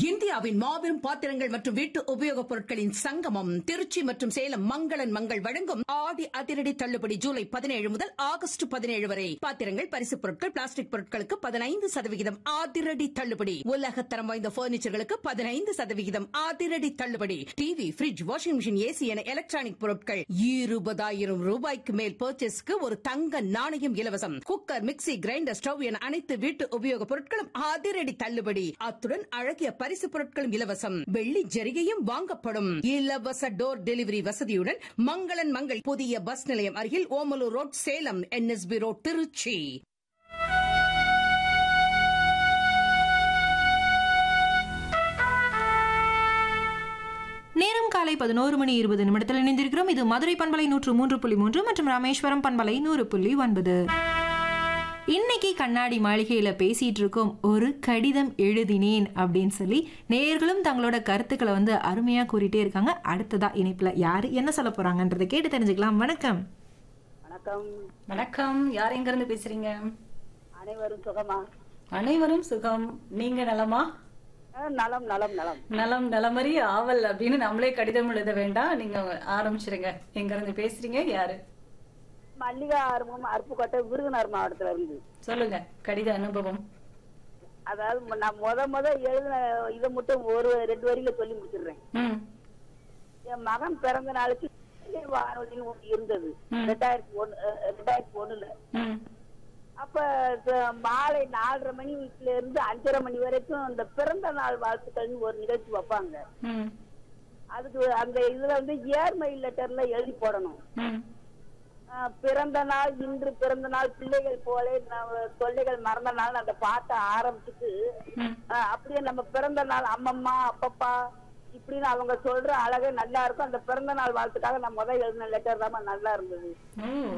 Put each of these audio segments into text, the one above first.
இந்தியாவின் மாபெரும் பாத்திரங்கள் மற்றும் வீட்டு உபயோகப் பொருட்களின் சங்கமம் திருச்சி மற்றும் சேலம் மங்களன் மங்கள் வழங்கும் ஆடி அதிரடி தள்ளுபடி ஜூலை பதினேழு முதல் ஆகஸ்ட் பதினேழு வரை பாத்திரங்கள் பரிசுப் பொருட்கள் பிளாஸ்டிக் பொருட்களுக்கு பதினைந்து சதவிகிதம் அதிரடி தள்ளுபடி உலக தரம் வாய்ந்த பர்னிச்சர்களுக்கு பதினைந்து சதவிகிதம் அதிரடி தள்ளுபடி TV fridge washing machine AC என எலக்ட்ரானிக் பொருட்கள் இருபதாயிரம் ரூபாய்க்கு மேல் பர்ச்சேஸ்க்கு ஒரு தங்க நாணயம் இலவசம் குக்கர் மிக்ஸி கிரைண்டர் ஸ்டவ் என அனைத்து வீட்டு உபயோகப் பொருட்களும் அதிரடி தள்ளுபடி அத்துடன் அழகிய பரிசு பொருட்களும் இலவசம் வெள்ளி ஜரிகையும் வாங்கப்படும் இலவச டோர் டெலிவரி வசதியுடன் மங்களன் மங்கள் புதிய பஸ் நிலையம் அருகில் Omalur road Salem NSB road Trichy நேரம் காலை பதினோரு மணி இருபது நிமிடத்தில் இணைந்திருக்கிறோம் இது மதுரை பண்பலை நூற்று மூன்று புள்ளி மூன்று மற்றும் ராமேஸ்வரம் பண்பலை நூறு புள்ளி ஒன்பது இன்னைக்கு கண்ணாடி மாளிகையில பேசிட்டு இருக்கோம் ஒரு கடிதம் எழுதினேன் அப்படின்னு சொல்லி நேயர்களும் தங்களோட கருத்துக்களை வந்து அருமையா கூறிட்டே இருக்காங்க அடுத்ததா இணைப்புல யாரு என்ன சொல்ல போறாங்கன்றதை கேட்டு தெரிஞ்சுக்கலாம் வணக்கம் வணக்கம் வணக்கம் யார் எங்க இருந்து பேசுறீங்க அனைவரும் சுகமா அனைவரும் சுகம் நீங்க நலமா அஹ், நலம் நலம் நலம் நலம் நலமறி ஆவல் அப்படின்னு நம்மளே கடிதம் எழுத வேண்டாம் நீங்க ஆரம்பிச்சிருங்க எங்க இருந்து பேசுறீங்க யாரு மல்லிகா ஆர்வம் அருப்புக்கோட்டை விருதுநகர் மாவட்டத்துல இருந்து சொல்லுங்க கடித அனுபவம் அதாவது மு- நான் முத முத எழுதின இதை மட்டும் ஒரு ரெண்டு வரியில சொல்லி முடிச்சிடுறேன் ம் என் மகன் பிறந்த நாளுக்கு இசை வானொலின்னு ஒண்ணு இருந்தது ரெண்டாயிரத்தி ஒண்ணு அஹ், ரெண்டாயிரத்தி ஒண்ணுல ம் அப்ப த- மாலை நாலரை மணில இருந்து அஞ்சரை மணி வரைக்கும் இந்த பிறந்த நாள் வாழ்த்துக்கள்னு ஒரு நிகழ்ச்சி வைப்பாங்க ம் அதுக்கு அந்த இதுல வந்து ஏர்மெயில் லெட்டர்ல எழுதி போடணும் ம் ஆஹ் பிறந்த நாள் இன்று பிறந்த நாள் பிள்ளைகள் போல நம்ம தொல்லைகள் மறந்த நாள் அந்த பாட்டை ஆரம்பிச்சுட்டு ம். ஆஹ் அப்படியே நம்ம பிறந்த நாள் அம்மம்மா அப்பப்பா இப்படின்னு அவங்க சொல்ற அழகே நல்லா இருக்கும் அந்த பிறந்த நாள் வாழ்த்துக்காக நான் முதல் எழுதின லெட்டர் தான் நல்லா இருந்தது ஓ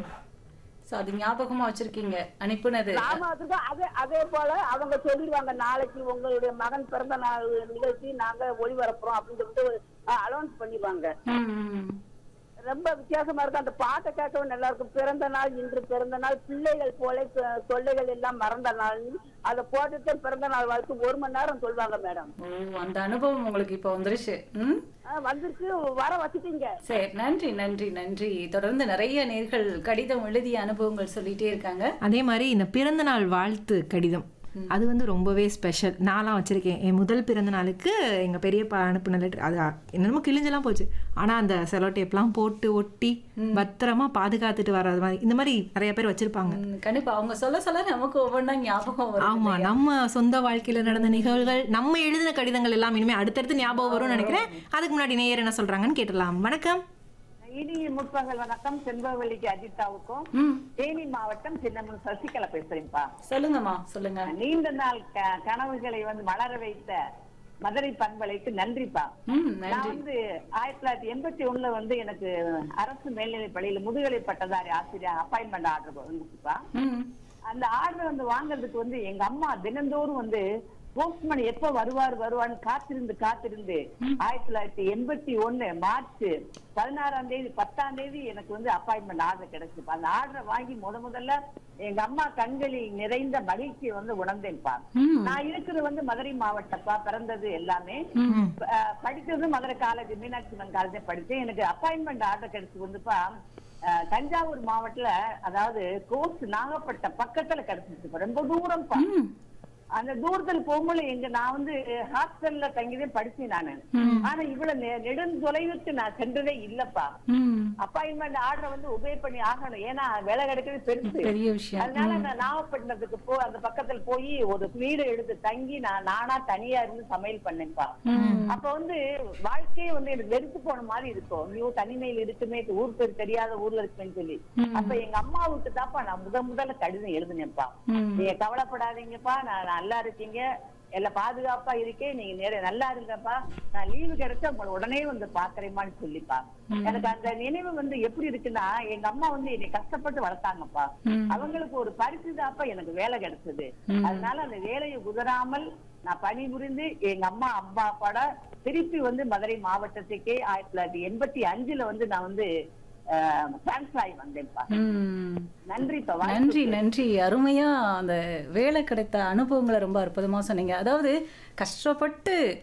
சோ அது ஞாபகமா வச்சிருக்கீங்க அனுப்புனது நாம அதுக்கு அதே அதே போல அவங்க சொல்லிடுவாங்க நாளைக்கு உங்களுடைய மகன் பிறந்த நாள் நிகழ்ச்சி நாங்க ஒளிபரப்புறோம் அப்படின்னு சொல்லிட்டு அலௌன்ஸ் பண்ணிடுவாங்க ம், ம். ரொம்ப வித்தியாசமா இருக்கும் அந்த பாட்டை கேட்கவும் நல்லா இருக்கும் பிறந்த நாள் இன்று பிறந்த நாள் பிள்ளைகள் போல தொ- தொல்லைகள் எல்லாம் மறந்த நாள் அதை போட்டுட்டு பிறந்த நாள் வாழ்த்து ஒரு மணி நேரம் சொல்லுவாங்க மேடம் ஓ அந்த அனுபவம் உங்களுக்கு இப்போ வந்துருச்சு ம் வந்துருச்சு வர வச்சுட்டீங்க சரி நன்றி நன்றி நன்றி தொடர்ந்து நிறைய நேர்கள் கடிதம் எழுதிய அனுபவங்கள் சொல்லிட்டே இருக்காங்க அதே மாதிரி இந்த பிறந்த நாள் வாழ்த்து கடிதம் அது வந்து ரொம்பவே ஸ்பெஷல் நான்லாம் வச்சிருக்கேன் என் முதல் பிறந்த நாளுக்கு எங்க பெரியப்பா அனுப்பின லெட்டர் அது என்னமோ கிழிஞ்செல்லாம் போச்சு ஆனா அந்த செலோ டேப்லாம் போட்டு ஒட்டி பத்திரமா பாதுகாத்துட்டு வர்றது மாதிரி இந்த மாதிரி நிறைய பேர் வச்சிருப்பாங்க ம், கண்டிப்பா அவங்க சொல்ல சொல்ல நமக்கு ஒவ்வொன்றா ஞாபகம் வரும் ஆமா நம்ம சொந்த வாழ்க்கையில நடந்த நிகழ்வுகள் நம்ம எழுதின கடிதங்கள் எல்லாம் இனிமே அடுத்தடுத்து ஞாபகம் வரும்னு நினைக்கிறேன் அதுக்கு முன்னாடி நேயர் என்ன சொல்றாங்கன்னு கேட்டலாம் வணக்கம் இனிய முற்பகல் வணக்கம் செண்பவல்லிக்கு அஜிதாவுக்கும் ம் தேனி மாவட்டம் சின்னமன் சசிகலா பேசுறேன்ப்பா சொல்லுங்கம்மா சொல்லுங்க நீண்ட நாள் க- கனவுகளை வந்து வளர வைத்த மதுரை பண்பலைக்கு நன்றிப்பா ம் நான் நன்றி வந்து ஆயிரத்தி தொள்ளாயிரத்தி எண்பத்தி ஒண்ணுல வந்து எனக்கு அரசு மேல்நிலை பள்ளியில முதுகலை பட்டதாரி ஆசிரியர் அப்பாயின்மெண்ட் ஆர்டர் வந்துச்சுப்பா ம் அந்த ஆர்டர் வந்து வாங்குறதுக்கு வந்து எங்க அம்மா தினந்தோறும் வந்து போஸ்ட்மேன் எப்ப வருவார் வருவான்னு காத்திருந்து காத்திருந்து ஆயிரத்தி தொள்ளாயிரத்தி எண்பத்தி ஒண்ணு மார்ச் பதினாறாம் தேதி பத்தாம் தேதி எனக்கு வந்து அப்பாயின்மெண்ட் ஆர்டர் கிடைச்சுப்பா அந்த ஆர்டரை வாங்கி முத முதல்ல எங்க அம்மா கண்களில் நிறைந்த மகிழ்ச்சியை வந்து உணர்ந்தேன்ப்பா ம் நான் இருக்கிறது வந்து மதுரை மாவட்டப்பா பிறந்தது எல்லாமே ம். அஹ் படிச்சது மதுரை காலேஜ் மீனாட்சி அம்மன் காலேஜ் படிச்சேன் எனக்கு அப்பாயின்மெண்ட் ஆர்டர் கிடைச்சு வந்துப்பா அஹ் தஞ்சாவூர் மாவட்டத்துல அதாவது கோர்ஸ் நாகப்பட்ட பக்கத்துல கிடைச்சிச்சு ரொம்ப தூரம்ப்பா அந்த தூரத்துல போகும்போது எங்க நான் வந்து ஹாஸ்டல்ல தங்கிதான் படிச்சேன் நானு ஆனா இவ்வளவு நெ- நெடுந்தொலைவுக்கு நான் சென்றதே இல்லப்பா ம் அப்பாயின்மெண்ட் ஆர்டரை வந்து உபே பண்ணி ஆகணும் ஏன்னா வேலை கிடைக்கிறது பெருசு பெரிய விஷயம் அதனால நான் நாகப்பட்டினத்துக்கு போ அந்த பக்கத்துல போய் ஒரு வீடு எடுத்து தங்கி நான் நானா தனியா இருந்து சமையல் பண்ணேன்ப்பா அப்ப வந்து வாழ்க்கையே வந்து எனக்கு வெறுத்து போன மாதிரி இருக்கும் ஐயோ தனிமையில் இருக்குமே ஊர் பேர் தெரியாத ஊர்ல இருக்குன்னு சொல்லி அப்ப எங்க அம்மாவுக்கு தான்ப்பா நான் முத முதல்ல கடிதம் எழுதுனேன்ப்பா ம் நீங்க கவலைப்படாதீங்கப்பா நான் நல்லா இருக்கீங்க எல்லாம் பாதுகாப்பா இருக்கேன் நீங்க நேர நல்லா இருங்கப்பா நான் லீவு கிடைச்சா உங்களை உடனே வந்து பாக்குறேமான்னு சொல்லிப்பா எனக்கு அந்த நினைவு வந்து எப்படி இருக்குன்னா எங்க அம்மா வந்து என்னை கஷ்டப்பட்டு வளர்த்தாங்கப்பா ம். அவங்களுக்கு ஒரு பரிசு தாப்பா எனக்கு வேலை கிடைச்சது அதனால அந்த வேலையை உதறாமல் நான் பணிபுரிந்து எங்க அம்மா அப்பா அப்பாட திருப்பி வந்து மதுரை மாவட்டத்துக்கே ஆயிரத்தி தொள்ளாயிரத்தி எண்பத்தி அஞ்சுல வந்து நான் வந்து டிரான்ஸ்ஃபர் ஆகி வந்தேன்ப்பா ம் நன்றிப்பா நன்றி நன்றி அருமையா அந்த வேலை கிடைத்த அனுபவங்களை ரொம்ப அற்புதமா சொன்னீங்க அதாவது கஷ்டப்பட்டு